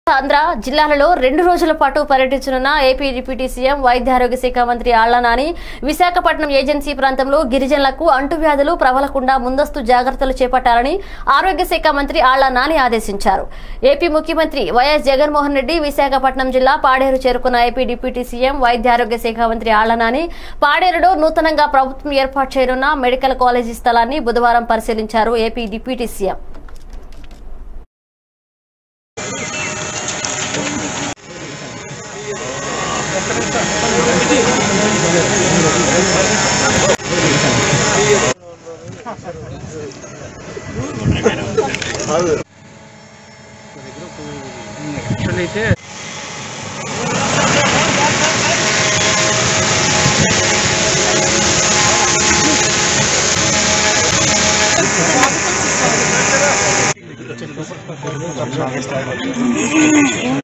ఆంధ్ర జిల్లాలలో రెండు రోజుల పాటు పర్యటించనున్న ఏపీ డిప్యూటీ సీఎం వైద్య ఆరోగ్య శాఖ మంత్రి ఆళ్ల నాని విశాఖపట్నం ఏజెన్సీ ప్రాంతంలో గిరిజనులకు అంటువ్యాధులు ప్రబలకుండా ముందస్తు జాగ్రత్తలు చేపట్టాలని ఆరోగ్య శాఖ మంత్రి ఆళ్ల నాని ఆదేశించారు ఏపీ ముఖ్యమంత్రి వైఎస్ జగన్మోహన్ రెడ్డి విశాఖపట్నం జిల్లా పాడేరు చేరుకున్న ఏపీ డిప్యూటీ సీఎం వైద్య ఆరోగ్య శాఖ మంత్రి ఆళ్ల నాని పాడేరులో నూతనంగా ప్రభుత్వం ఏర్పాటు చేయనున్న మెడికల్ కాలేజీ స్థలాన్ని బుధవారం పరిశీలించారు ఏపీ డిప్యూటీ సీఎం Thank